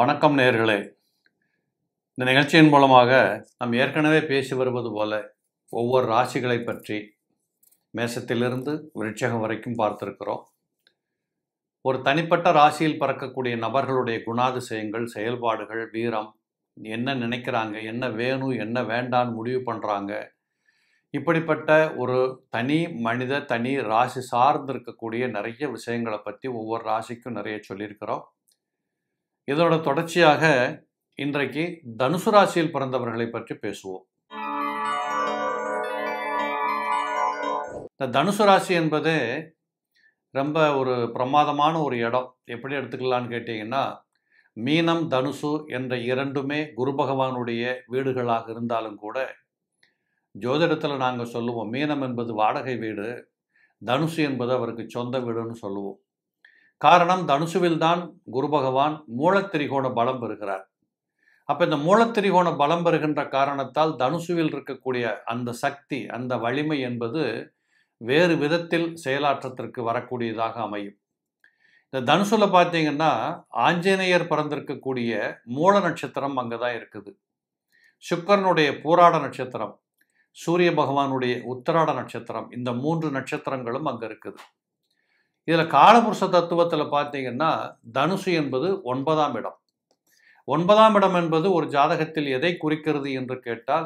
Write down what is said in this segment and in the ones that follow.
வணக்கம் நேயர்களே இந்த நிகழ்ச்சியின் மூலமாக நாம் ஏற்கனவே பேசி வருவது போல ஒவ்வொரு ராசிகளை பற்றி மேசத்திலிருந்து விருட்சகம் வரைக்கும் பார்த்திருக்கிறோம் ஒரு தனிப்பட்ட ராசியில் பிறக்கக்கூடிய நபர்களுடைய குணாதிசயங்கள் செயல்பாடுகள் வீரம் என்ன நினைக்கிறாங்க என்ன வேணும் என்ன வேண்டான்னு முடிவு பண்ணுறாங்க இப்படிப்பட்ட ஒரு தனி மனித தனி ராசி சார்ந்து இருக்கக்கூடிய நிறைய விஷயங்களை பற்றி ஒவ்வொரு ராசிக்கும் நிறைய சொல்லியிருக்கிறோம் இதோட தொடர்ச்சியாக இன்றைக்கு தனுசு ராசியில் பிறந்தவர்களை பற்றி பேசுவோம் இந்த தனுசு ராசி என்பது ரொம்ப ஒரு பிரமாதமான ஒரு இடம் எப்படி எடுத்துக்கலான்னு கேட்டிங்கன்னா மீனம் தனுசு என்ற இரண்டுமே குரு பகவானுடைய வீடுகளாக இருந்தாலும் கூட ஜோதிடத்தில் நாங்கள் சொல்லுவோம் மீனம் என்பது வாடகை வீடு தனுசு என்பது அவருக்கு சொந்த வீடுன்னு சொல்லுவோம் காரணம் தனுசுவில் தான் குரு பகவான் மூலத்திரிகோண பலம் பெறுகிறார் அப்போ இந்த மூலத்திரிகோண பலம் பெறுகின்ற காரணத்தால் தனுசுவில் இருக்கக்கூடிய அந்த சக்தி அந்த வலிமை என்பது வேறு விதத்தில் செயலாற்றத்திற்கு வரக்கூடியதாக அமையும் இந்த தனுசுல பார்த்தீங்கன்னா ஆஞ்சநேயர் பிறந்திருக்கக்கூடிய மூல நட்சத்திரம் அங்கே தான் இருக்குது சுக்கரனுடைய பூராட நட்சத்திரம் சூரிய பகவானுடைய உத்தராட நட்சத்திரம் இந்த மூன்று நட்சத்திரங்களும் அங்கே இருக்குது இதில் காலபுருஷ தத்துவத்தில் பார்த்தீங்கன்னா தனுசு என்பது ஒன்பதாம் இடம் ஒன்பதாம் இடம் என்பது ஒரு ஜாதகத்தில் எதை குறிக்கிறது என்று கேட்டால்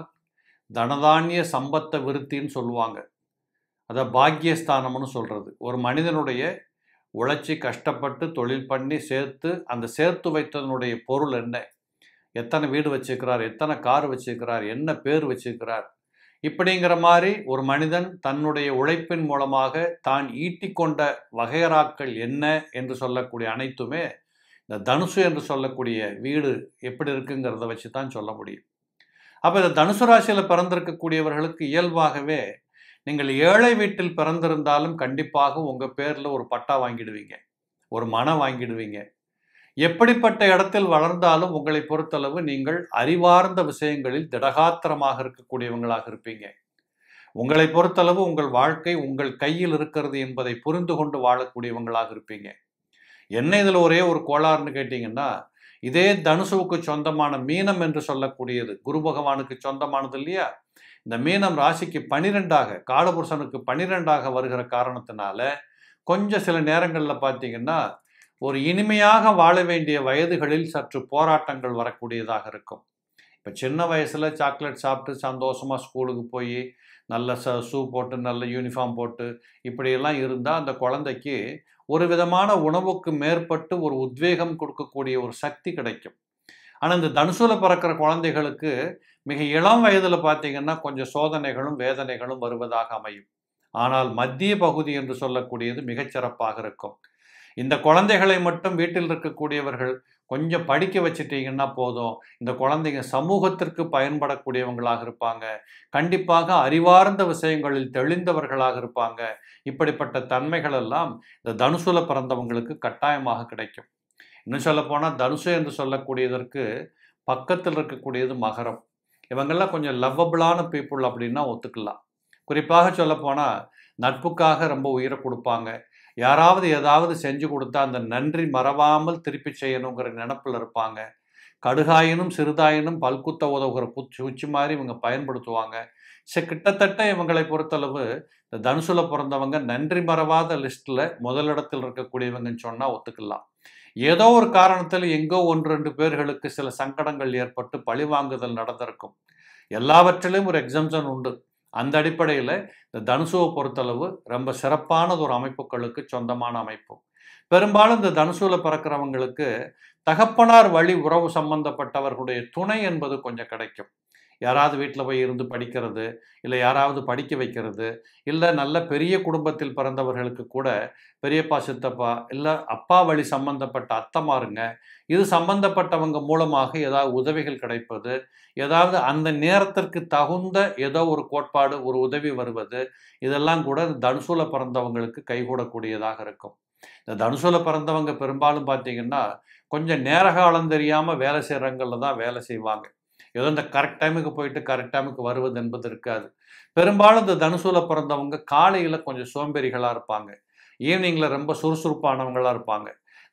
தனதானிய சம்பத்த விருத்தின்னு சொல்லுவாங்க அதை பாக்கியஸ்தானம்னு சொல்கிறது ஒரு மனிதனுடைய உழைச்சி கஷ்டப்பட்டு தொழில் பண்ணி சேர்த்து அந்த சேர்த்து வைத்ததனுடைய பொருள் என்ன எத்தனை வீடு வச்சுக்கிறார் எத்தனை கார் வச்சுக்கிறார் என்ன பேர் வச்சுக்கிறார் இப்படிங்கிற மாதிரி ஒரு மனிதன் தன்னுடைய உழைப்பின் மூலமாக தான் ஈட்டிக்கொண்ட வகையராக்கள் என்ன என்று சொல்லக்கூடிய அனைத்துமே இந்த தனுசு என்று சொல்லக்கூடிய வீடு எப்படி இருக்குங்கிறத வச்சு தான் சொல்ல முடியும் அப்போ இந்த தனுசு ராசியில் பிறந்திருக்கக்கூடியவர்களுக்கு இயல்பாகவே நீங்கள் ஏழை வீட்டில் பிறந்திருந்தாலும் கண்டிப்பாக உங்கள் பேரில் ஒரு பட்டா வாங்கிடுவீங்க ஒரு மனம் வாங்கிடுவீங்க எப்படிப்பட்ட இடத்தில் வளர்ந்தாலும் உங்களை பொறுத்தளவு நீங்கள் அறிவார்ந்த விஷயங்களில் திடகாத்திரமாக இருக்கக்கூடியவங்களாக இருப்பீங்க உங்களை பொறுத்தளவு உங்கள் வாழ்க்கை உங்கள் கையில் இருக்கிறது என்பதை புரிந்து கொண்டு வாழக்கூடியவங்களாக இருப்பீங்க என்ன இதில் ஒரே ஒரு கோளாறுன்னு கேட்டிங்கன்னா இதே தனுசுவுக்கு சொந்தமான மீனம் என்று சொல்லக்கூடியது குரு பகவானுக்கு சொந்தமானது இல்லையா இந்த மீனம் ராசிக்கு பனிரெண்டாக காலபுருஷனுக்கு பனிரெண்டாக வருகிற காரணத்தினால கொஞ்சம் சில நேரங்களில் பார்த்தீங்கன்னா ஒரு இனிமையாக வாழ வேண்டிய வயதுகளில் சற்று போராட்டங்கள் வரக்கூடியதாக இருக்கும் இப்போ சின்ன வயசில் சாக்லேட் சாப்பிட்டு சந்தோஷமாக ஸ்கூலுக்கு போய் நல்ல ச ஷூ போட்டு நல்ல யூனிஃபார்ம் போட்டு இப்படியெல்லாம் இருந்தால் அந்த குழந்தைக்கு ஒரு விதமான உணவுக்கு மேற்பட்டு ஒரு உத்வேகம் கொடுக்கக்கூடிய ஒரு சக்தி கிடைக்கும் ஆனால் இந்த தனுசுல பிறக்கிற குழந்தைகளுக்கு மிக இளம் வயதில் பார்த்தீங்கன்னா கொஞ்சம் சோதனைகளும் வேதனைகளும் வருவதாக அமையும் ஆனால் மத்திய பகுதி என்று சொல்லக்கூடியது மிகச்சிறப்பாக இருக்கும் இந்த குழந்தைகளை மட்டும் வீட்டில் இருக்கக்கூடியவர்கள் கொஞ்சம் படிக்க வச்சுட்டீங்கன்னா போதும் இந்த குழந்தைங்க சமூகத்திற்கு பயன்படக்கூடியவங்களாக இருப்பாங்க கண்டிப்பாக அறிவார்ந்த விஷயங்களில் தெளிந்தவர்களாக இருப்பாங்க இப்படிப்பட்ட தன்மைகள் எல்லாம் இந்த தனுசுல பிறந்தவங்களுக்கு கட்டாயமாக கிடைக்கும் இன்னும் சொல்ல போனால் தனுசு என்று சொல்லக்கூடியதற்கு பக்கத்தில் இருக்கக்கூடியது மகரம் இவங்கெல்லாம் கொஞ்சம் லவ்வபிளான பீப்புள் அப்படின்னா ஒத்துக்கலாம் குறிப்பாக சொல்லப்போனால் நட்புக்காக ரொம்ப உயிரை கொடுப்பாங்க யாராவது ஏதாவது செஞ்சு கொடுத்தா அந்த நன்றி மறவாமல் திருப்பி செய்யணுங்கிற நினப்பில் இருப்பாங்க கடுகாயினும் சிறுதாயினும் பல்குத்த உதவுகிற குச்சி உச்சி மாதிரி இவங்க பயன்படுத்துவாங்க சரி கிட்டத்தட்ட இவங்களை பொறுத்தளவு இந்த தனுசுல பிறந்தவங்க நன்றி மறவாத லிஸ்ட்டில் முதலிடத்தில் இருக்கக்கூடியவங்கன்னு சொன்னால் ஒத்துக்கலாம் ஏதோ ஒரு காரணத்தில் எங்கோ ஒன்று ரெண்டு பேர்களுக்கு சில சங்கடங்கள் ஏற்பட்டு பழிவாங்குதல் நடந்திருக்கும் எல்லாவற்றிலும் ஒரு எக்ஸம்ஷன் உண்டு அந்த அடிப்படையில் இந்த தனுசுவை பொறுத்தளவு ரொம்ப சிறப்பானது ஒரு அமைப்புகளுக்கு சொந்தமான அமைப்பு பெரும்பாலும் இந்த தனுசுவில் பிறக்கிறவங்களுக்கு தகப்பனார் வழி உறவு சம்பந்தப்பட்டவர்களுடைய துணை என்பது கொஞ்சம் கிடைக்கும் யாராவது வீட்டில் போய் இருந்து படிக்கிறது இல்லை யாராவது படிக்க வைக்கிறது இல்லை நல்ல பெரிய குடும்பத்தில் பிறந்தவர்களுக்கு கூட பெரியப்பா சித்தப்பா இல்லை அப்பா வழி சம்பந்தப்பட்ட அத்தமாருங்க இது சம்பந்தப்பட்டவங்க மூலமாக ஏதாவது உதவிகள் கிடைப்பது ஏதாவது அந்த நேரத்திற்கு தகுந்த ஏதோ ஒரு கோட்பாடு ஒரு உதவி வருவது இதெல்லாம் கூட தனுசூல பிறந்தவங்களுக்கு கைகூடக்கூடியதாக இருக்கும் இந்த தனுசூல பிறந்தவங்க பெரும்பாலும் பார்த்தீங்கன்னா கொஞ்சம் நேரகாலம் தெரியாமல் வேலை செய்கிறவங்களில் தான் வேலை செய்வாங்க ஏதோ இந்த கரெக்ட் டைமுக்கு போயிட்டு கரெக்ட் டைமுக்கு வருவது என்பது இருக்காது பெரும்பாலும் இந்த தனுசூல பிறந்தவங்க காலையில் கொஞ்சம் சோம்பேறிகளாக இருப்பாங்க ஈவினிங்கில் ரொம்ப சுறுசுறுப்பானவங்களாக இருப்பாங்க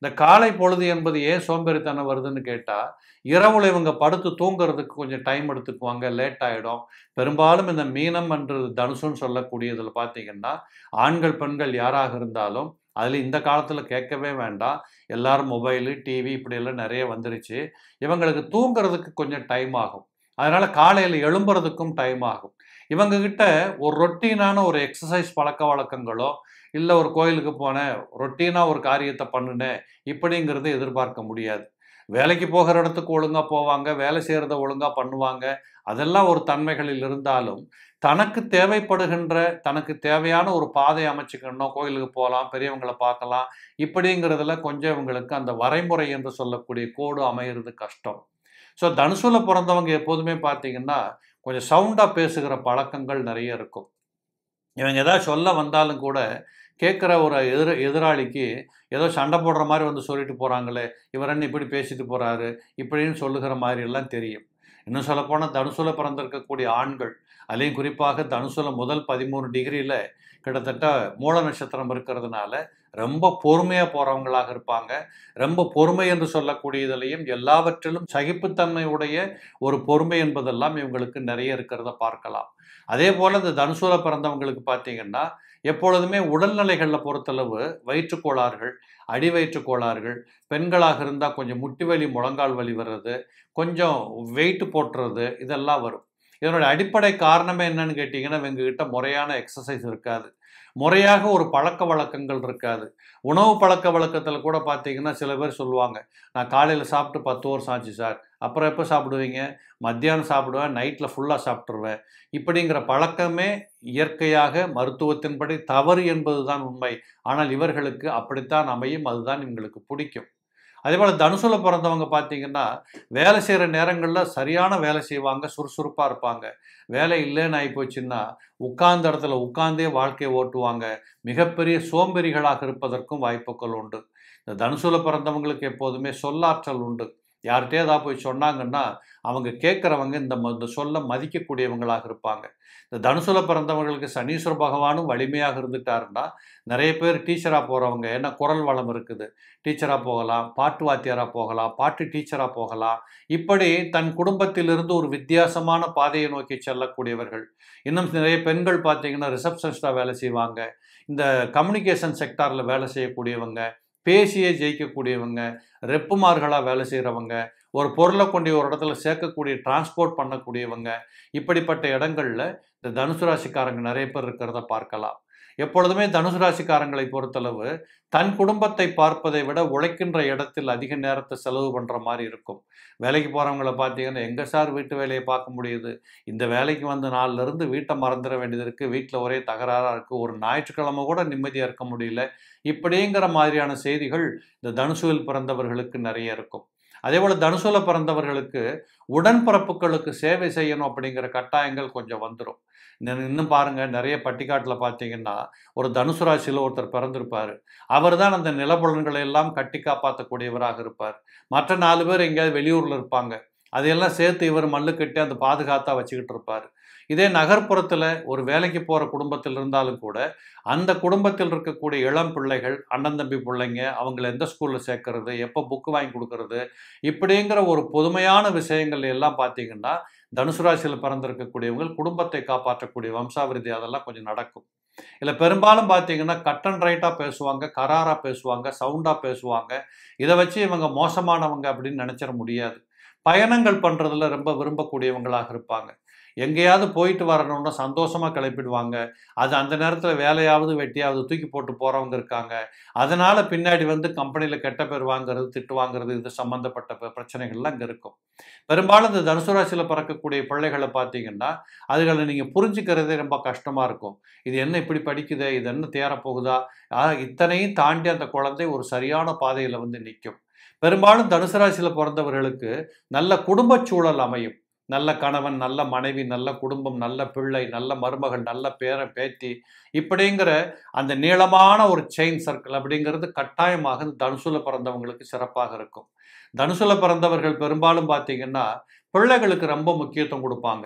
இந்த காலை பொழுது என்பது ஏன் சோம்பேறித்தனம் வருதுன்னு கேட்டால் இரவுல இவங்க படுத்து தூங்குறதுக்கு கொஞ்சம் டைம் எடுத்துக்குவாங்க லேட் ஆகிடும் பெரும்பாலும் இந்த மீனம் என்று தனுசுன்னு சொல்லக்கூடியதில் பார்த்தீங்கன்னா ஆண்கள் பெண்கள் யாராக இருந்தாலும் அதில் இந்த காலத்தில் கேட்கவே வேண்டாம் எல்லாரும் மொபைலு டிவி இப்படியெல்லாம் நிறைய வந்துருச்சு இவங்களுக்கு தூங்குறதுக்கு கொஞ்சம் டைம் ஆகும் அதனால் காலையில் எழும்புறதுக்கும் டைம் ஆகும் இவங்கக்கிட்ட ஒரு ரொட்டீனான ஒரு எக்ஸசைஸ் பழக்க வழக்கங்களோ இல்லை ஒரு கோயிலுக்கு போனேன் ரொட்டீனாக ஒரு காரியத்தை பண்ணினேன் இப்படிங்கிறது எதிர்பார்க்க முடியாது வேலைக்கு போகிற இடத்துக்கு ஒழுங்காக போவாங்க வேலை செய்கிறத ஒழுங்காக பண்ணுவாங்க அதெல்லாம் ஒரு தன்மைகளில் இருந்தாலும் தனக்கு தேவைப்படுகின்ற தனக்கு தேவையான ஒரு பாதை அமைச்சுக்கணும் கோயிலுக்கு போகலாம் பெரியவங்களை பார்க்கலாம் இப்படிங்கிறதுல கொஞ்சம் இவங்களுக்கு அந்த வரைமுறை என்று சொல்லக்கூடிய கோடு அமையிறது கஷ்டம் ஸோ தனுசுல பிறந்தவங்க எப்போதுமே பார்த்தீங்கன்னா கொஞ்சம் சவுண்டாக பேசுகிற பழக்கங்கள் நிறைய இருக்கும் இவங்க ஏதாவது சொல்ல வந்தாலும் கூட கேட்குற ஒரு எதிர் எதிராளிக்கு ஏதோ சண்டை போடுற மாதிரி வந்து சொல்லிட்டு போகிறாங்களே இவர் என்ன இப்படி பேசிட்டு போகிறாரு இப்படின்னு சொல்லுகிற மாதிரி எல்லாம் தெரியும் இன்னும் சொல்லப்போனால் தனுசுல பிறந்திருக்கக்கூடிய ஆண்கள் அதுலேயும் குறிப்பாக தனுசுல முதல் பதிமூணு டிகிரியில் கிட்டத்தட்ட மூல நட்சத்திரம் இருக்கிறதுனால ரொம்ப பொறுமையாக போகிறவங்களாக இருப்பாங்க ரொம்ப பொறுமை என்று சொல்லக்கூடியதிலையும் எல்லாவற்றிலும் சகிப்புத்தன்மையுடைய ஒரு பொறுமை என்பதெல்லாம் இவங்களுக்கு நிறைய இருக்கிறத பார்க்கலாம் அதே போல் இந்த தனுசூல பிறந்தவங்களுக்கு பார்த்தீங்கன்னா எப்பொழுதுமே உடல்நிலைகளில் பொறுத்தளவு வயிற்றுக்கோளாறுகள் அடி வயிற்றுக்கோளாறுகள் பெண்களாக இருந்தால் கொஞ்சம் முட்டி வலி முழங்கால் வலி வர்றது கொஞ்சம் வெயிட் போட்டுறது இதெல்லாம் வரும் இதனுடைய அடிப்படை காரணமே என்னன்னு கேட்டிங்கன்னா இவங்ககிட்ட முறையான எக்ஸசைஸ் இருக்காது முறையாக ஒரு பழக்க வழக்கங்கள் இருக்காது உணவு பழக்க வழக்கத்தில் கூட பார்த்தீங்கன்னா சில பேர் சொல்லுவாங்க நான் காலையில் சாப்பிட்டு பத்து வருஷம் ஆச்சு சார் அப்புறம் எப்போ சாப்பிடுவீங்க மத்தியானம் சாப்பிடுவேன் நைட்டில் ஃபுல்லாக சாப்பிட்ருவேன் இப்படிங்கிற பழக்கமே இயற்கையாக மருத்துவத்தின்படி தவறு என்பது தான் உண்மை ஆனால் இவர்களுக்கு அப்படித்தான் அமையும் அதுதான் இவங்களுக்கு பிடிக்கும் அதே போல் தனுசுல பிறந்தவங்க பார்த்தீங்கன்னா வேலை செய்கிற நேரங்களில் சரியான வேலை செய்வாங்க சுறுசுறுப்பாக இருப்பாங்க வேலை இல்லைன்னு ஆகி போச்சுன்னா உட்கார்ந்த இடத்துல உட்கார்ந்தே வாழ்க்கையை ஓட்டுவாங்க மிகப்பெரிய சோம்பேறிகளாக இருப்பதற்கும் வாய்ப்புகள் உண்டு இந்த தனுசுல பிறந்தவங்களுக்கு எப்போதுமே சொல்லாற்றல் உண்டு யார்கிட்டே ஏதாவது போய் சொன்னாங்கன்னா அவங்க கேட்குறவங்க இந்த ம- இந்த சொல்ல மதிக்கக்கூடியவங்களாக இருப்பாங்க இந்த தனுசுல பிறந்தவங்களுக்கு சனீஸ்வர பகவானும் வலிமையாக இருந்துட்டாருன்னா நிறைய பேர் டீச்சராக போகிறவங்க ஏன்னா குரல் வளம் இருக்குது டீச்சராக போகலாம் பாட்டு வாத்தியாராக போகலாம் பாட்டு டீச்சராக போகலாம் இப்படி தன் குடும்பத்திலிருந்து ஒரு வித்தியாசமான பாதையை நோக்கி செல்லக்கூடியவர்கள் இன்னும் நிறைய பெண்கள் பார்த்தீங்கன்னா ரிசப்ஷனிஸ்டாக வேலை செய்வாங்க இந்த கம்யூனிகேஷன் செக்டாரில் வேலை செய்யக்கூடியவங்க பேசியே ஜெயிக்கக்கூடியவங்க ரெப்புமார்களாக வேலை செய்கிறவங்க ஒரு பொருளை கொண்டு ஒரு இடத்துல சேர்க்கக்கூடிய டிரான்ஸ்போர்ட் பண்ணக்கூடியவங்க இப்படிப்பட்ட இடங்களில் இந்த தனுசு ராசிக்காரங்க நிறைய பேர் இருக்கிறத பார்க்கலாம் எப்பொழுதுமே தனுசு ராசிக்காரங்களை பொறுத்தளவு தன் குடும்பத்தை பார்ப்பதை விட உழைக்கின்ற இடத்தில் அதிக நேரத்தை செலவு பண்ணுற மாதிரி இருக்கும் வேலைக்கு போகிறவங்கள பார்த்தீங்கன்னா எங்கே சார் வீட்டு வேலையை பார்க்க முடியுது இந்த வேலைக்கு வந்து நாள்ல இருந்து வீட்டை மறந்துட வேண்டியது இருக்குது வீட்டில் ஒரே தகராறாக இருக்குது ஒரு ஞாயிற்றுக்கிழமை கூட நிம்மதியாக இருக்க முடியல இப்படிங்கிற மாதிரியான செய்திகள் இந்த தனுசுவில் பிறந்தவர்களுக்கு நிறைய இருக்கும் அதே போல் தனுசுல பிறந்தவர்களுக்கு உடன்பிறப்புகளுக்கு சேவை செய்யணும் அப்படிங்கிற கட்டாயங்கள் கொஞ்சம் வந்துடும் இன்னும் பாருங்க நிறைய பட்டிக்காட்டில் பார்த்தீங்கன்னா ஒரு தனுசு ராசியில் ஒருத்தர் பிறந்திருப்பார் அவர் தான் அந்த நிலப்புலன்களை எல்லாம் கட்டி காப்பாற்றக்கூடியவராக இருப்பார் மற்ற நாலு பேர் எங்கேயாவது வெளியூரில் இருப்பாங்க அதையெல்லாம் சேர்த்து இவர் மல்லு கட்டி அந்த பாதுகாத்தா வச்சுக்கிட்டு இருப்பார் இதே நகர்ப்புறத்தில் ஒரு வேலைக்கு போகிற குடும்பத்தில் இருந்தாலும் கூட அந்த குடும்பத்தில் இருக்கக்கூடிய இளம் பிள்ளைகள் அண்ணன் தம்பி பிள்ளைங்க அவங்கள எந்த ஸ்கூலில் சேர்க்கறது எப்போ புக்கு வாங்கி கொடுக்கறது இப்படிங்கிற ஒரு பொதுமையான விஷயங்கள் எல்லாம் பார்த்தீங்கன்னா தனுசு ராசியில் பிறந்திருக்கக்கூடியவங்க குடும்பத்தை காப்பாற்றக்கூடிய வம்சாவிருதி அதெல்லாம் கொஞ்சம் நடக்கும் இல்லை பெரும்பாலும் பார்த்தீங்கன்னா கட் அண்ட் ரைட்டாக பேசுவாங்க கராராக பேசுவாங்க சவுண்டாக பேசுவாங்க இதை வச்சு இவங்க மோசமானவங்க அப்படின்னு நினச்சிட முடியாது பயணங்கள் பண்ணுறதுல ரொம்ப விரும்பக்கூடியவங்களாக இருப்பாங்க எங்கேயாவது போயிட்டு வரணும்னா சந்தோஷமாக கிளப்பிடுவாங்க அது அந்த நேரத்தில் வேலையாவது வெட்டியாவது தூக்கி போட்டு போகிறவங்க இருக்காங்க அதனால் பின்னாடி வந்து கம்பெனியில் கெட்ட பேர் வாங்குறது திட்டு வாங்குறது இது சம்மந்தப்பட்ட ப- பிரச்சனைகள்லாம் இங்கே இருக்கும் பெரும்பாலும் இந்த தனுசு ராசியில் பிறக்கக்கூடிய பிள்ளைகளை பார்த்தீங்கன்னா அதுகளை நீங்கள் புரிஞ்சுக்கிறதே ரொம்ப கஷ்டமாக இருக்கும் இது என்ன இப்படி படிக்குதே இது என்ன தேரப்போகுதா ஆ, இத்தனையும் தாண்டி அந்த குழந்தை ஒரு சரியான பாதையில் வந்து நிற்கும் பெரும்பாலும் தனுசு ராசியில் பிறந்தவர்களுக்கு நல்ல குடும்பச் சூழல் அமையும் நல்ல கணவன் நல்ல மனைவி நல்ல குடும்பம் நல்ல பிள்ளை நல்ல மருமகள் நல்ல பேர பேத்தி இப்படிங்கிற அந்த நீளமான ஒரு செயின் சர்க்கிள் அப்படிங்கிறது கட்டாயமாக இந்த தனுசுல பிறந்தவங்களுக்கு சிறப்பாக இருக்கும் தனுசுல பிறந்தவர்கள் பெரும்பாலும் பார்த்தீங்கன்னா பிள்ளைகளுக்கு ரொம்ப முக்கியத்துவம் கொடுப்பாங்க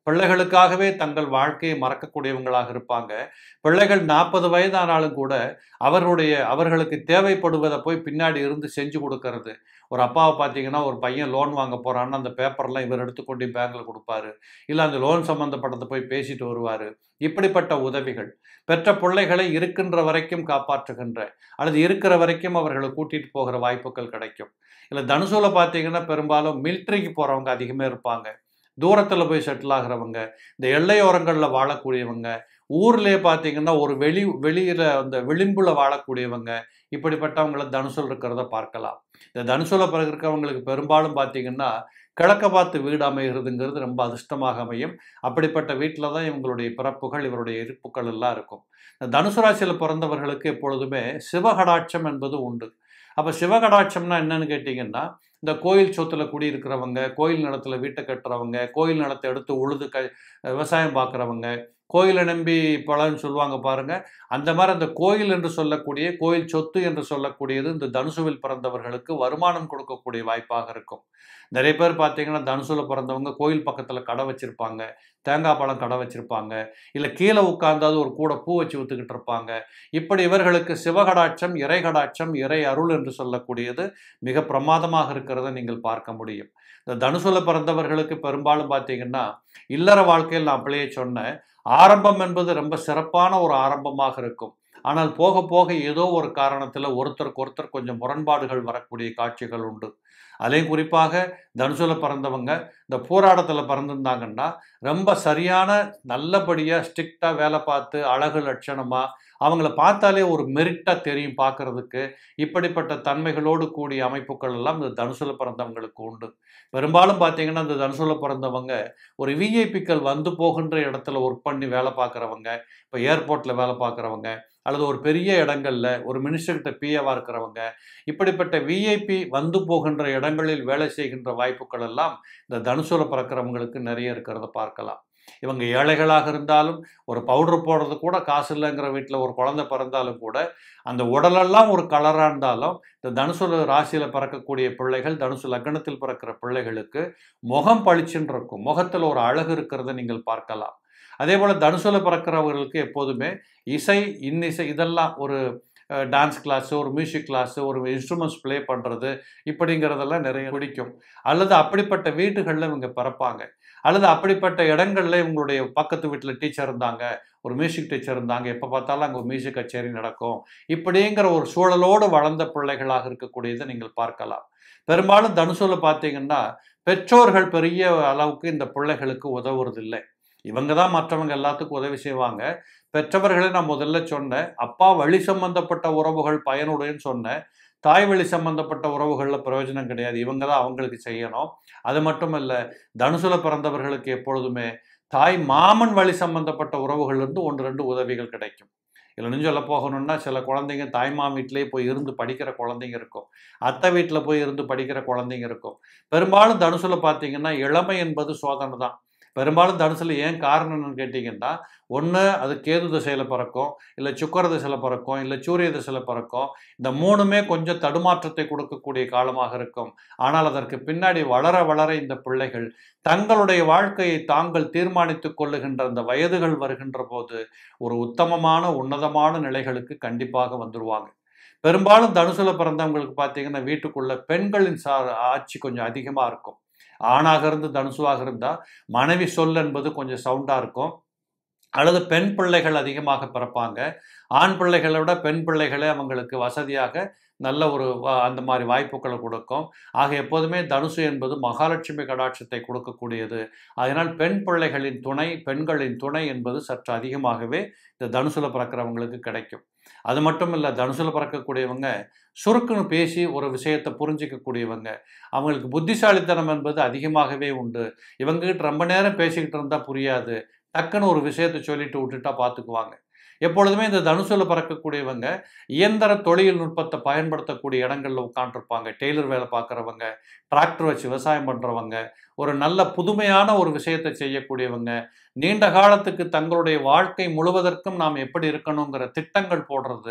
பிள்ளைகளுக்காகவே தங்கள் வாழ்க்கையை மறக்கக்கூடியவங்களாக இருப்பாங்க பிள்ளைகள் நாற்பது வயதானாலும் கூட அவர்களுடைய அவர்களுக்கு தேவைப்படுவதை போய் பின்னாடி இருந்து செஞ்சு கொடுக்கறது ஒரு அப்பாவை பார்த்தீங்கன்னா ஒரு பையன் லோன் வாங்க போகிறான்னு அந்த பேப்பர்லாம் இவர் எடுத்துக்கொண்டு பேங்க்கில் கொடுப்பாரு இல்லை அந்த லோன் சம்மந்தப்பட்டதை போய் பேசிட்டு வருவார் இப்படிப்பட்ட உதவிகள் பெற்ற பிள்ளைகளை இருக்கின்ற வரைக்கும் காப்பாற்றுகின்ற அல்லது இருக்கிற வரைக்கும் அவர்களை கூட்டிகிட்டு போகிற வாய்ப்புகள் கிடைக்கும் இல்லை தனுசூல பார்த்தீங்கன்னா பெரும்பாலும் மிலிட்ரிக்கு போகிறவங்க அதிகமாக இருப்பாங்க தூரத்தில் போய் செட்டில் ஆகிறவங்க இந்த எல்லையோரங்களில் வாழக்கூடியவங்க ஊர்லேயே பார்த்தீங்கன்னா ஒரு வெளி வெளியில் அந்த விளிம்புல வாழக்கூடியவங்க இப்படிப்பட்டவங்கள தனுசுல் இருக்கிறத பார்க்கலாம் இந்த தனுசுல பிறகு இருக்கிறவங்களுக்கு பெரும்பாலும் பார்த்தீங்கன்னா கிழக்க பார்த்து வீடு அமைகிறதுங்கிறது ரொம்ப அதிர்ஷ்டமாக அமையும் அப்படிப்பட்ட வீட்டில் தான் இவங்களுடைய பிறப்புகள் இவருடைய இருப்புகள் எல்லாம் இருக்கும் இந்த தனுசு ராசியில் பிறந்தவர்களுக்கு எப்பொழுதுமே சிவகடாட்சம் என்பது உண்டு அப்போ சிவகடாட்சம்னா என்னன்னு கேட்டிங்கன்னா இந்த கோயில் சொத்துல குடியிருக்கிறவங்க கோயில் நிலத்துல வீட்டை கட்டுறவங்க கோயில் நிலத்தை எடுத்து உழுது க விவசாயம் பார்க்குறவங்க கோயிலை நம்பி பலன்னு சொல்லுவாங்க பாருங்க அந்த மாதிரி அந்த கோயில் என்று சொல்லக்கூடிய கோயில் சொத்து என்று சொல்லக்கூடியது இந்த தனுசுவில் பிறந்தவர்களுக்கு வருமானம் கொடுக்கக்கூடிய வாய்ப்பாக இருக்கும் நிறைய பேர் பார்த்தீங்கன்னா தனுசுல பிறந்தவங்க கோயில் பக்கத்தில் கடை வச்சிருப்பாங்க தேங்காய் பழம் கடை வச்சிருப்பாங்க இல்லை கீழே உட்கார்ந்தாது ஒரு கூட பூ வச்சு வித்துக்கிட்டு இருப்பாங்க இப்படி இவர்களுக்கு சிவகடாட்சம் இறை கடாட்சம் இறை அருள் என்று சொல்லக்கூடியது மிக பிரமாதமாக இருக்கிறத நீங்கள் பார்க்க முடியும் இந்த தனுசுல பிறந்தவர்களுக்கு பெரும்பாலும் பார்த்தீங்கன்னா இல்லற வாழ்க்கையில் நான் அப்படியே சொன்னேன் ஆரம்பம் என்பது ரொம்ப சிறப்பான ஒரு ஆரம்பமாக இருக்கும் ஆனால் போக போக ஏதோ ஒரு காரணத்தில் ஒருத்தருக்கு ஒருத்தர் கொஞ்சம் முரண்பாடுகள் வரக்கூடிய காட்சிகள் உண்டு அதையும் குறிப்பாக தனுசுல பிறந்தவங்க இந்த போராட்டத்தில் பிறந்திருந்தாங்கன்னா ரொம்ப சரியான நல்லபடியாக ஸ்ட்ரிக்டாக வேலை பார்த்து அழகு லட்சணமாக அவங்கள பார்த்தாலே ஒரு மெரிட்டாக தெரியும் பார்க்கறதுக்கு இப்படிப்பட்ட தன்மைகளோடு கூடிய அமைப்புகள் எல்லாம் இந்த தனுசுல பிறந்தவங்களுக்கு உண்டு பெரும்பாலும் பார்த்தீங்கன்னா இந்த தனுசுல பிறந்தவங்க ஒரு விஐபிக்கள் வந்து போகின்ற இடத்துல ஒர்க் பண்ணி வேலை பார்க்குறவங்க இப்போ ஏர்போர்ட்டில் வேலை பார்க்குறவங்க அல்லது ஒரு பெரிய இடங்கள்ல ஒரு மினிஸ்டர்கிட்ட பிஏவாக இருக்கிறவங்க இப்படிப்பட்ட விஐபி வந்து போகின்ற இடங்களில் வேலை செய்கின்ற வாய்ப்புகள் எல்லாம் இந்த தனுசுல பிறக்கிறவங்களுக்கு நிறைய இருக்கிறத பார்க்கலாம் இவங்க ஏழைகளாக இருந்தாலும் ஒரு பவுடர் போடுறது கூட காசு இல்லைங்கிற வீட்டில் ஒரு குழந்தை பிறந்தாலும் கூட அந்த உடலெல்லாம் ஒரு கலராக இருந்தாலும் இந்த தனுசு ராசியில் பிறக்கக்கூடிய பிள்ளைகள் தனுசு லக்னத்தில் பிறக்கிற பிள்ளைகளுக்கு முகம் பளிச்சுன்னு இருக்கும் முகத்தில் ஒரு அழகு இருக்கிறத நீங்கள் பார்க்கலாம் அதே போல் தனுசுல பிறக்கிறவர்களுக்கு எப்போதுமே இசை இன்னிசை இதெல்லாம் ஒரு டான்ஸ் கிளாஸு ஒரு மியூசிக் கிளாஸு ஒரு இன்ஸ்ட்ருமெண்ட்ஸ் ப்ளே பண்ணுறது இப்படிங்கிறதெல்லாம் நிறைய பிடிக்கும் அல்லது அப்படிப்பட்ட வீடுகளில் இவங்க பிறப்பாங்க அல்லது அப்படிப்பட்ட இடங்களில் இவங்களுடைய பக்கத்து வீட்டில் டீச்சர் இருந்தாங்க ஒரு மியூசிக் டீச்சர் இருந்தாங்க எப்போ பார்த்தாலும் அங்கே ஒரு மியூசிக் கச்சேரி நடக்கும் இப்படிங்கிற ஒரு சூழலோடு வளர்ந்த பிள்ளைகளாக இருக்கக்கூடியதை நீங்கள் பார்க்கலாம் பெரும்பாலும் தனுசுல பார்த்தீங்கன்னா பெற்றோர்கள் பெரிய அளவுக்கு இந்த பிள்ளைகளுக்கு உதவுறதில்லை இவங்க தான் மற்றவங்க எல்லாத்துக்கும் உதவி செய்வாங்க பெற்றவர்களை நான் முதல்ல சொன்னேன் அப்பா வழி சம்பந்தப்பட்ட உறவுகள் பயனுடையன்னு சொன்னேன் தாய் வழி சம்பந்தப்பட்ட உறவுகளில் பிரயோஜனம் கிடையாது இவங்க தான் அவங்களுக்கு செய்யணும் அது மட்டும் இல்லை தனுசுல பிறந்தவர்களுக்கு எப்பொழுதுமே தாய் மாமன் வழி சம்பந்தப்பட்ட உறவுகள்லேருந்து ஒன்று ரெண்டு உதவிகள் கிடைக்கும் இல்லைன்னு சொல்ல போகணும்னா சில குழந்தைங்க தாய்மாம் வீட்டிலேயே போய் இருந்து படிக்கிற குழந்தைங்க இருக்கும் அத்தை வீட்டில் போய் இருந்து படிக்கிற குழந்தைங்க இருக்கும் பெரும்பாலும் தனுசுல பார்த்தீங்கன்னா இளமை என்பது சோதனை தான் பெரும்பாலும் தனுசுல ஏன் காரணம்னு கேட்டிங்கன்னா ஒன்று அது கேது திசையில் பிறக்கும் இல்லை சுக்கர திசையில் பிறக்கும் இல்லை சூரிய திசையில் பிறக்கும் இந்த மூணுமே கொஞ்சம் தடுமாற்றத்தை கொடுக்கக்கூடிய காலமாக இருக்கும் ஆனால் அதற்கு பின்னாடி வளர வளர இந்த பிள்ளைகள் தங்களுடைய வாழ்க்கையை தாங்கள் தீர்மானித்துக் கொள்ளுகின்ற அந்த வயதுகள் வருகின்ற போது ஒரு உத்தமமான உன்னதமான நிலைகளுக்கு கண்டிப்பாக வந்துருவாங்க பெரும்பாலும் தனுசுல பிறந்தவங்களுக்கு பார்த்தீங்கன்னா வீட்டுக்குள்ள பெண்களின் சா ஆட்சி கொஞ்சம் அதிகமாக இருக்கும் ஆணாக இருந்து தனுசுவாக இருந்தால் மனைவி சொல் என்பது கொஞ்சம் சவுண்டாக இருக்கும் அல்லது பெண் பிள்ளைகள் அதிகமாக பிறப்பாங்க ஆண் பிள்ளைகளை விட பெண் பிள்ளைகளே அவங்களுக்கு வசதியாக நல்ல ஒரு அந்த மாதிரி வாய்ப்புகளை கொடுக்கும் ஆக எப்போதுமே தனுசு என்பது மகாலட்சுமி கடாட்சத்தை கொடுக்கக்கூடியது அதனால் பெண் பிள்ளைகளின் துணை பெண்களின் துணை என்பது சற்று அதிகமாகவே இந்த தனுசுல பிறக்கிறவங்களுக்கு கிடைக்கும் அது மட்டும் இல்லை தனுசுல பிறக்கக்கூடியவங்க சுருக்குன்னு பேசி ஒரு விஷயத்தை புரிஞ்சிக்கக்கூடியவங்க அவங்களுக்கு புத்திசாலித்தனம் என்பது அதிகமாகவே உண்டு இவங்ககிட்ட ரொம்ப நேரம் பேசிக்கிட்டு இருந்தால் புரியாது டக்குன்னு ஒரு விஷயத்தை சொல்லிட்டு விட்டுட்டா பார்த்துக்குவாங்க எப்பொழுதுமே இந்த தனுசுல பறக்கக்கூடியவங்க இயந்திர தொழில்நுட்பத்தை பயன்படுத்தக்கூடிய இடங்களில் உட்காந்துருப்பாங்க டெய்லர் வேலை பார்க்குறவங்க டிராக்டர் வச்சு விவசாயம் பண்ணுறவங்க ஒரு நல்ல புதுமையான ஒரு விஷயத்தை செய்யக்கூடியவங்க நீண்ட காலத்துக்கு தங்களுடைய வாழ்க்கை முழுவதற்கும் நாம் எப்படி இருக்கணுங்கிற திட்டங்கள் போடுறது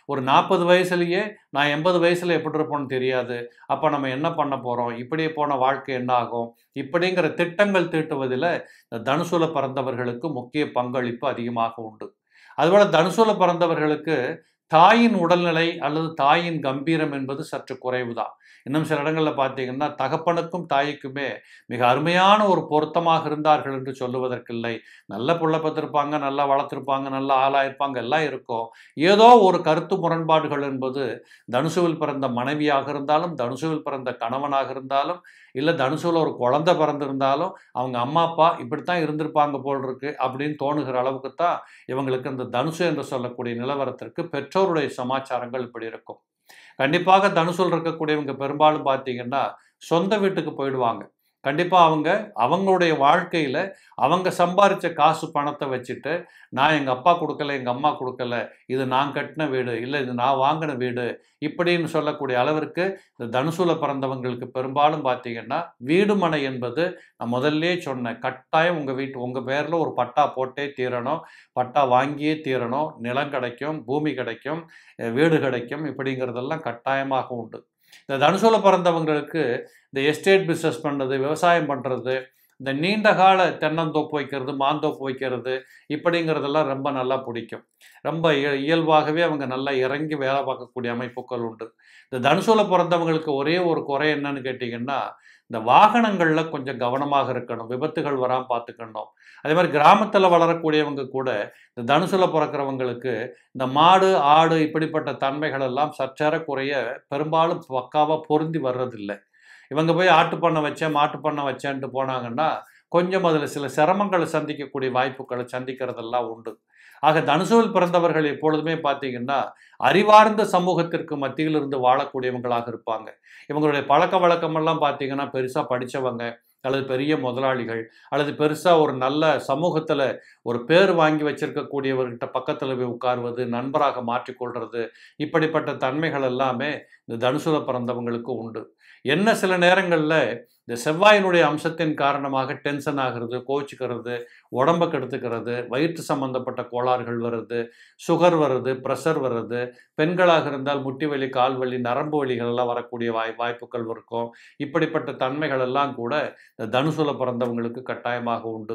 ஒரு நாற்பது வயசுலயே நான் எண்பது வயசுல எப்படி இருப்போம்னு தெரியாது அப்போ நம்ம என்ன பண்ண போகிறோம் இப்படியே போன வாழ்க்கை என்ன ஆகும் இப்படிங்கிற திட்டங்கள் தீட்டுவதில் இந்த தனுசுல பிறந்தவர்களுக்கு முக்கிய பங்களிப்பு அதிகமாக உண்டு அதுபோல தனுசுல பிறந்தவர்களுக்கு தாயின் உடல்நிலை அல்லது தாயின் கம்பீரம் என்பது சற்று குறைவுதான் இன்னும் சில இடங்களில் பார்த்தீங்கன்னா தகப்பனுக்கும் தாய்க்குமே மிக அருமையான ஒரு பொருத்தமாக இருந்தார்கள் என்று சொல்லுவதற்கில்லை நல்ல புள்ள பத்திருப்பாங்க நல்லா வளர்த்துருப்பாங்க நல்ல ஆளாயிருப்பாங்க எல்லாம் இருக்கும் ஏதோ ஒரு கருத்து முரண்பாடுகள் என்பது தனுசுவில் பிறந்த மனைவியாக இருந்தாலும் தனுசுவில் பிறந்த கணவனாக இருந்தாலும் இல்லை தனுசுவில் ஒரு குழந்தை பிறந்திருந்தாலும் அவங்க அம்மா அப்பா இப்படித்தான் இருந்திருப்பாங்க போல் இருக்கு அப்படின்னு தோணுகிற அளவுக்கு தான் இவங்களுக்கு இந்த தனுசு என்று சொல்லக்கூடிய நிலவரத்திற்கு பெற்றோருடைய சமாச்சாரங்கள் இப்படி இருக்கும் கண்டிப்பாக தனுசுல் இருக்கக்கூடியவங்க பெரும்பாலும் பார்த்தீங்கன்னா சொந்த வீட்டுக்கு போயிடுவாங்க கண்டிப்பாக அவங்க அவங்களுடைய வாழ்க்கையில் அவங்க சம்பாரித்த காசு பணத்தை வச்சுட்டு நான் எங்கள் அப்பா கொடுக்கல எங்கள் அம்மா கொடுக்கல இது நான் கட்டின வீடு இல்லை இது நான் வாங்கின வீடு இப்படின்னு சொல்லக்கூடிய அளவிற்கு இந்த தனுசுல பிறந்தவங்களுக்கு பெரும்பாலும் பார்த்தீங்கன்னா வீடு மனை என்பது நான் முதல்லே சொன்னேன் கட்டாயம் உங்கள் வீட்டு உங்கள் பேரில் ஒரு பட்டா போட்டே தீரணும் பட்டா வாங்கியே தீரணும் நிலம் கிடைக்கும் பூமி கிடைக்கும் வீடு கிடைக்கும் இப்படிங்கிறதெல்லாம் கட்டாயமாக உண்டு இந்த தனுசுல பிறந்தவங்களுக்கு இந்த எஸ்டேட் பிஸ்னஸ் பண்ணுறது விவசாயம் பண்ணுறது இந்த நீண்ட கால தென்னந்தோப்பு வைக்கிறது மாந்தோப்பு வைக்கிறது இப்படிங்கிறதெல்லாம் ரொம்ப நல்லா பிடிக்கும் ரொம்ப இயல்பாகவே அவங்க நல்லா இறங்கி வேலை பார்க்கக்கூடிய அமைப்புகள் உண்டு இந்த தனுசுல பிறந்தவங்களுக்கு ஒரே ஒரு குறை என்னன்னு கேட்டிங்கன்னா இந்த வாகனங்களில் கொஞ்சம் கவனமாக இருக்கணும் விபத்துகள் வராமல் பார்த்துக்கணும் அதே மாதிரி கிராமத்தில் வளரக்கூடியவங்க கூட இந்த தனுசுல பிறக்கிறவங்களுக்கு இந்த மாடு ஆடு இப்படிப்பட்ட தன்மைகள் எல்லாம் சற்றேறக்குறைய பெரும்பாலும் பக்காவாக பொருந்தி வர்றதில்லை இவங்க போய் ஆட்டு பண்ணை வச்சேன் மாட்டு பண்ணை வச்சேன்ட்டு போனாங்கன்னா கொஞ்சம் அதில் சில சிரமங்களை சந்திக்கக்கூடிய வாய்ப்புகளை சந்திக்கிறதெல்லாம் உண்டு ஆக தனுசுவில் பிறந்தவர்கள் எப்பொழுதுமே பார்த்தீங்கன்னா அறிவார்ந்த சமூகத்திற்கு மத்தியில் இருந்து வாழக்கூடியவங்களாக இருப்பாங்க இவங்களுடைய பழக்க வழக்கமெல்லாம் பார்த்தீங்கன்னா பெருசாக படித்தவங்க அல்லது பெரிய முதலாளிகள் அல்லது பெருசாக ஒரு நல்ல சமூகத்தில் ஒரு பேர் வாங்கி வச்சிருக்கக்கூடியவர்கிட்ட பக்கத்தில் போய் உட்காருவது நண்பராக மாற்றிக்கொள்வது இப்படிப்பட்ட தன்மைகள் எல்லாமே இந்த தனுசுல பிறந்தவங்களுக்கு உண்டு என்ன சில நேரங்களில் இந்த செவ்வாயினுடைய அம்சத்தின் காரணமாக டென்ஷன் ஆகிறது கோச்சிக்கிறது உடம்பை கெடுத்துக்கிறது வயிற்று சம்பந்தப்பட்ட கோளாறுகள் வருது சுகர் வருது ப்ரெஷர் வருது பெண்களாக இருந்தால் முட்டி வலி கால் வலி நரம்பு வலிகள் எல்லாம் வரக்கூடிய வாய் வாய்ப்புகள் இருக்கும் இப்படிப்பட்ட தன்மைகள் எல்லாம் கூட இந்த தனுசுல பிறந்தவங்களுக்கு கட்டாயமாக உண்டு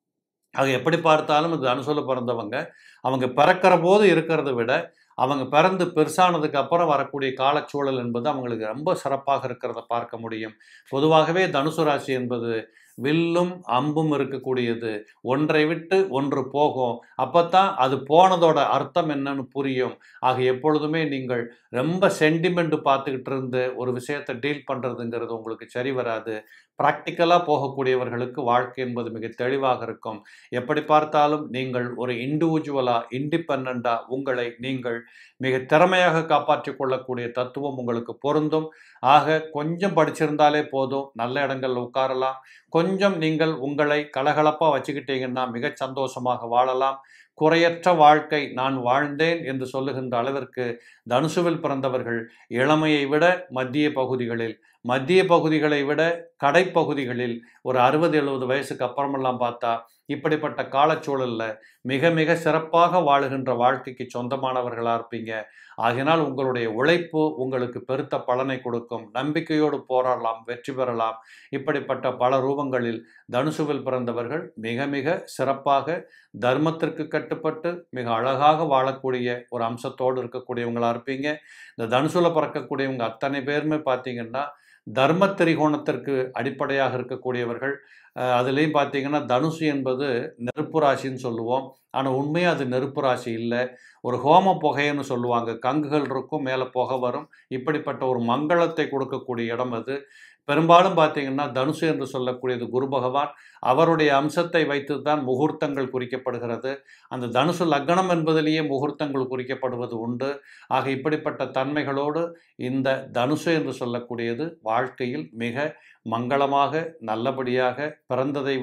அது எப்படி பார்த்தாலும் இந்த தனுசுல பிறந்தவங்க அவங்க பிறக்கிற போது இருக்கிறத விட அவங்க பிறந்து பெருசானதுக்கு அப்புறம் வரக்கூடிய காலச்சூழல் என்பது அவங்களுக்கு ரொம்ப சிறப்பாக இருக்கிறத பார்க்க முடியும் பொதுவாகவே தனுசு ராசி என்பது வில்லும் அம்பும் இருக்கக்கூடியது ஒன்றை விட்டு ஒன்று போகும் அப்பத்தான் அது போனதோட அர்த்தம் என்னன்னு புரியும் ஆக எப்பொழுதுமே நீங்கள் ரொம்ப சென்டிமெண்ட் பார்த்துக்கிட்டு இருந்து ஒரு விஷயத்தை டீல் பண்ணுறதுங்கிறது உங்களுக்கு சரி வராது ப்ராக்டிக்கலாக போகக்கூடியவர்களுக்கு வாழ்க்கை என்பது மிக தெளிவாக இருக்கும் எப்படி பார்த்தாலும் நீங்கள் ஒரு இண்டிவிஜுவலாக இண்டிபெண்ட்டாக உங்களை நீங்கள் மிக திறமையாக காப்பாற்றிக் கொள்ளக்கூடிய தத்துவம் உங்களுக்கு பொருந்தும் ஆக கொஞ்சம் படிச்சிருந்தாலே போதும் நல்ல இடங்கள்ல உட்காரலாம் கொஞ்சம் நீங்கள் உங்களை கலகலப்பாக வச்சுக்கிட்டீங்கன்னா மிக சந்தோஷமாக வாழலாம் குறையற்ற வாழ்க்கை நான் வாழ்ந்தேன் என்று சொல்லுகின்ற அளவிற்கு தனுசுவில் பிறந்தவர்கள் இளமையை விட மத்திய பகுதிகளில் மத்திய பகுதிகளை விட கடைப்பகுதிகளில் ஒரு அறுபது எழுபது வயசுக்கு அப்புறமெல்லாம் பார்த்தா இப்படிப்பட்ட காலச்சூழலில் மிக மிக சிறப்பாக வாழுகின்ற வாழ்க்கைக்கு சொந்தமானவர்களாக இருப்பீங்க ஆகினால் உங்களுடைய உழைப்பு உங்களுக்கு பெருத்த பலனை கொடுக்கும் நம்பிக்கையோடு போராடலாம் வெற்றி பெறலாம் இப்படிப்பட்ட பல ரூபங்களில் தனுசுவில் பிறந்தவர்கள் மிக மிக சிறப்பாக தர்மத்திற்கு கட்டுப்பட்டு மிக அழகாக வாழக்கூடிய ஒரு அம்சத்தோடு இருக்கக்கூடியவங்களாக இருப்பீங்க இந்த தனுசுல பிறக்கக்கூடியவங்க அத்தனை பேருமே பார்த்தீங்கன்னா தர்ம திரிகோணத்திற்கு அடிப்படையாக இருக்கக்கூடியவர்கள் அதுலேயும் பார்த்தீங்கன்னா தனுசு என்பது நெருப்பு ராசின்னு சொல்லுவோம் ஆனால் உண்மையாக அது நெருப்பு ராசி இல்லை ஒரு ஹோம புகைன்னு சொல்லுவாங்க கங்குகள் இருக்கும் மேலே புகை வரும் இப்படிப்பட்ட ஒரு மங்களத்தை கொடுக்கக்கூடிய இடம் அது பெரும்பாலும் பார்த்தீங்கன்னா தனுசு என்று சொல்லக்கூடியது குரு பகவான் அவருடைய அம்சத்தை வைத்து தான் முகூர்த்தங்கள் குறிக்கப்படுகிறது அந்த தனுசு லக்னம் என்பதிலேயே முகூர்த்தங்கள் குறிக்கப்படுவது உண்டு ஆக இப்படிப்பட்ட தன்மைகளோடு இந்த தனுசு என்று சொல்லக்கூடியது வாழ்க்கையில் மிக மங்களமாக நல்லபடியாக பிறந்ததை விட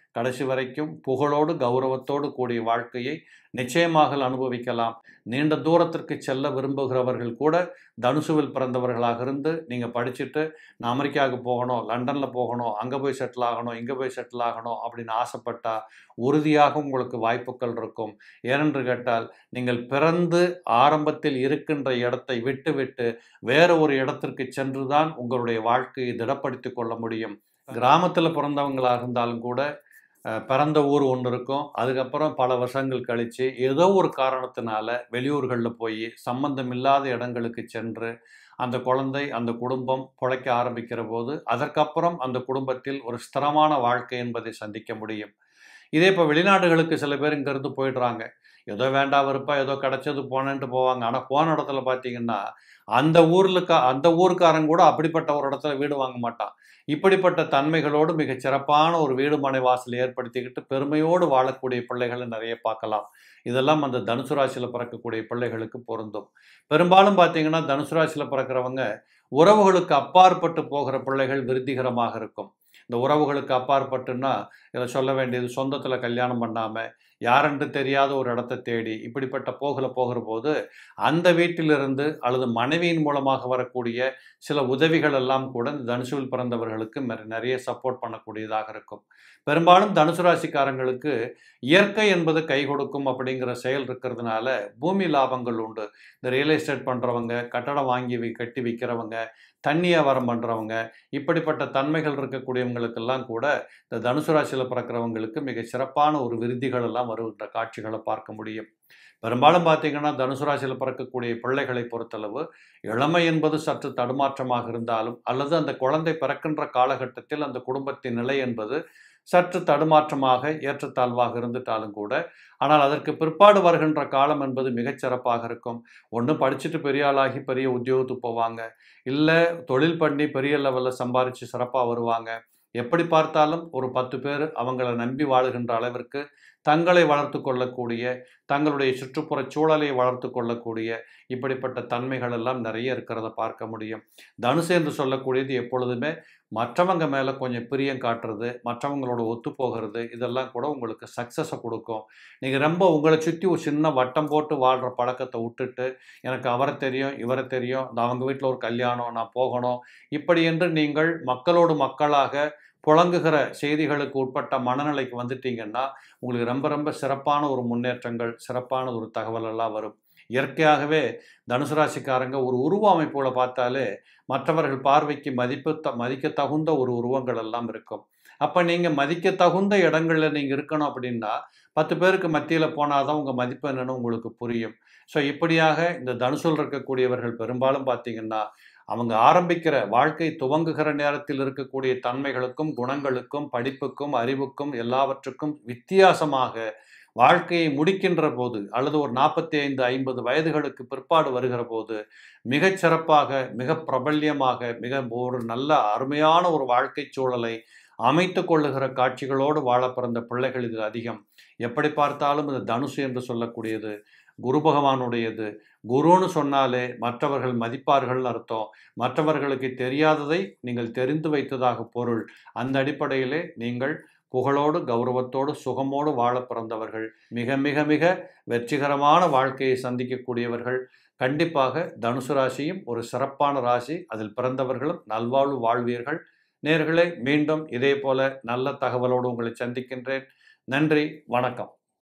கடைசி வரைக்கும் புகழோடு கௌரவத்தோடு கூடிய வாழ்க்கையை நிச்சயமாக அனுபவிக்கலாம் நீண்ட தூரத்திற்கு செல்ல விரும்புகிறவர்கள் கூட தனுசுவில் பிறந்தவர்களாக இருந்து நீங்கள் படிச்சுட்டு நான் அமெரிக்காவுக்கு போகணும் லண்டனில் போகணும் அங்கே போய் செட்டில் ஆகணும் இங்கே போய் செட்டில் ஆகணும் அப்படின்னு ஆசைப்பட்டா உறுதியாக உங்களுக்கு வாய்ப்புகள் இருக்கும் ஏனென்று கேட்டால் நீங்கள் பிறந்து ஆரம்பத்தில் இருக்கின்ற இடத்தை விட்டு விட்டு வேற ஒரு இடத்திற்கு சென்று தான் உங்களுடைய வாழ்க்கையை திடப்படுத்தி கொள்ள முடியும் கிராமத்தில் பிறந்தவங்களாக இருந்தாலும் கூட அஹ், பிறந்த ஊர் ஒன்று இருக்கும் அதுக்கப்புறம் பல வருஷங்கள் கழித்து ஏதோ ஒரு காரணத்தினால வெளியூர்களில் போய் சம்பந்தம் இல்லாத இடங்களுக்கு சென்று அந்த குழந்தை அந்த குடும்பம் பிழைக்க ஆரம்பிக்கிற போது அதற்கப்புறம் அந்த குடும்பத்தில் ஒரு ஸ்திரமான வாழ்க்கை என்பதை சந்திக்க முடியும் இதே இப்போ வெளிநாடுகளுக்கு சில பேர் இங்கேருந்து போயிடுறாங்க ஏதோ வேண்டாம் வெறுப்பா ஏதோ கிடைச்சது போனேன்ட்டு போவாங்க ஆனால் போன இடத்துல பார்த்தீங்கன்னா அந்த ஊர்லுக்கா அந்த ஊருக்காரன் கூட அப்படிப்பட்ட ஒரு இடத்துல வீடு வாங்க மாட்டான் இப்படிப்பட்ட தன்மைகளோடு மிகச் சிறப்பான ஒரு வீடு மனை வாசல் ஏற்படுத்திக்கிட்டு பெருமையோடு வாழக்கூடிய பிள்ளைகளை நிறைய பார்க்கலாம் இதெல்லாம் அந்த தனுசு ராசியில் பிறக்கக்கூடிய பிள்ளைகளுக்கு பொருந்தும் பெரும்பாலும் பார்த்தீங்கன்னா தனுசு ராசியில் பிறக்கிறவங்க உறவுகளுக்கு அப்பாற்பட்டு போகிற பிள்ளைகள் விருத்திகரமாக இருக்கும் இந்த உறவுகளுக்கு அப்பாற்பட்டுன்னா இதை சொல்ல வேண்டியது சொந்தத்தில் கல்யாணம் பண்ணாமல் யாரென்று தெரியாத ஒரு இடத்தை தேடி இப்படிப்பட்ட போகல போகிற போது அந்த வீட்டிலிருந்து அல்லது மனைவியின் மூலமாக வரக்கூடிய சில உதவிகள் எல்லாம் கூட இந்த தனுசுவில் பிறந்தவர்களுக்கு மெ- நிறைய சப்போர்ட் பண்ணக்கூடியதாக இருக்கும் பெரும்பாலும் தனுசு ராசிக்காரங்களுக்கு இயற்கை என்பது கை கொடுக்கும் அப்படிங்கிற செயல் இருக்கிறதுனால பூமி லாபங்கள் உண்டு இந்த ரியல் எஸ்டேட் பண்ணுறவங்க கட்டடம் வாங்கி வி- கட்டி விற்கிறவங்க தண்ணி வியாபாரம் பண்ணுறவங்க இப்படிப்பட்ட தன்மைகள் இருக்கக்கூடியவங்களுக்கெல்லாம் கூட இந்த தனுசு ராசியில் பிறக்கிறவங்களுக்கு மிக சிறப்பான ஒரு விருதிகள் எல்லாம் வருகின்ற காட்சிகளை பார்க்க முடியும் பெரும்பாலும் பார்த்தீங்கன்னா தனுசு ராசியில் பிறக்கக்கூடிய பிள்ளைகளை பொறுத்தளவு இளமை என்பது சற்று தடுமாற்றமாக இருந்தாலும் அல்லது அந்த குழந்தை பிறக்கின்ற காலகட்டத்தில் அந்த குடும்பத்தின் நிலை என்பது சற்று தடுமாற்றமாக ஏற்றத்தாழ்வாக இருந்துட்டாலும் கூட ஆனால் அதற்கு பிற்பாடு வருகின்ற காலம் என்பது மிகச் சிறப்பாக இருக்கும் ஒன்று படிச்சுட்டு பெரிய ஆளாகி பெரிய உத்தியோகத்துக்கு போவாங்க இல்லை தொழில் பண்ணி பெரிய லெவலில் சம்பாரித்து சிறப்பாக வருவாங்க எப்படி பார்த்தாலும் ஒரு பத்து பேர் அவங்கள நம்பி வாழுகின்ற அளவிற்கு தங்களை வளர்த்து கொள்ளக்கூடிய தங்களுடைய சுற்றுப்புற சூழலை வளர்த்து கொள்ளக்கூடிய இப்படிப்பட்ட தன்மைகள் எல்லாம் நிறைய இருக்கிறத பார்க்க முடியும் தனுசு என்று சொல்லக்கூடியது எப்பொழுதுமே மற்றவங்க மேலே கொஞ்சம் பிரியம் காட்டுறது மற்றவங்களோட ஒத்து போகிறது இதெல்லாம் கூட உங்களுக்கு சக்ஸஸை கொடுக்கும் நீங்கள் ரொம்ப உங்களை சுற்றி ஒரு சின்ன வட்டம் போட்டு வாழ்கிற பழக்கத்தை விட்டுட்டு எனக்கு அவரை தெரியும் இவரை தெரியும் இந்த அவங்க வீட்டில் ஒரு கல்யாணம் நான் போகணும் இப்படி என்று நீங்கள் மக்களோடு மக்களாக புழங்குகிற செய்திகளுக்கு உட்பட்ட மனநிலைக்கு வந்துட்டீங்கன்னா உங்களுக்கு ரொம்ப ரொம்ப சிறப்பான ஒரு முன்னேற்றங்கள் சிறப்பான ஒரு தகவல் எல்லாம் வரும் இயற்கையாகவே தனுசு ராசிக்காரங்க ஒரு உருவ அமைப்புகளை பார்த்தாலே மற்றவர்கள் பார்வைக்கு மதிப்பு த மதிக்க தகுந்த ஒரு உருவங்கள் எல்லாம் இருக்கும் அப்போ நீங்கள் மதிக்க தகுந்த இடங்களில் நீங்கள் இருக்கணும் அப்படின்னா பத்து பேருக்கு மத்தியில் போனால் தான் உங்கள் மதிப்பு என்னன்னு உங்களுக்கு புரியும் ஸோ இப்படியாக இந்த தனுசுல் இருக்கக்கூடியவர்கள் பெரும்பாலும் பார்த்தீங்கன்னா அவங்க ஆரம்பிக்கிற வாழ்க்கை துவங்குகிற நேரத்தில் இருக்கக்கூடிய தன்மைகளுக்கும் குணங்களுக்கும் படிப்புக்கும் அறிவுக்கும் எல்லாவற்றுக்கும் வித்தியாசமாக வாழ்க்கையை முடிக்கின்ற போது அல்லது ஒரு நாற்பத்தி ஐந்து ஐம்பது வயதுகளுக்கு பிற்பாடு வருகிற போது மிகச் சிறப்பாக மிக பிரபல்யமாக மிக ஒரு நல்ல அருமையான ஒரு வாழ்க்கை சூழலை அமைத்து கொள்ளுகிற காட்சிகளோடு வாழ பிறந்த பிள்ளைகள் இதில் அதிகம் எப்படி பார்த்தாலும் இது தனுசு என்று சொல்லக்கூடியது குரு பகவானுடையது குருன்னு சொன்னாலே மற்றவர்கள் மதிப்பார்கள்னு அர்த்தம் மற்றவர்களுக்கு தெரியாததை நீங்கள் தெரிந்து வைத்ததாக பொருள் அந்த அடிப்படையிலே நீங்கள் புகழோடு கௌரவத்தோடு சுகமோடு வாழ பிறந்தவர்கள் மிக மிக மிக வெற்றிகரமான வாழ்க்கையை சந்திக்கக்கூடியவர்கள் கண்டிப்பாக தனுசு ராசியும் ஒரு சிறப்பான ராசி அதில் பிறந்தவர்களும் நல்வாழ்வு வாழ்வீர்கள் நேர்களே மீண்டும் இதே போல நல்ல தகவலோடு உங்களை சந்திக்கின்றேன் நன்றி வணக்கம்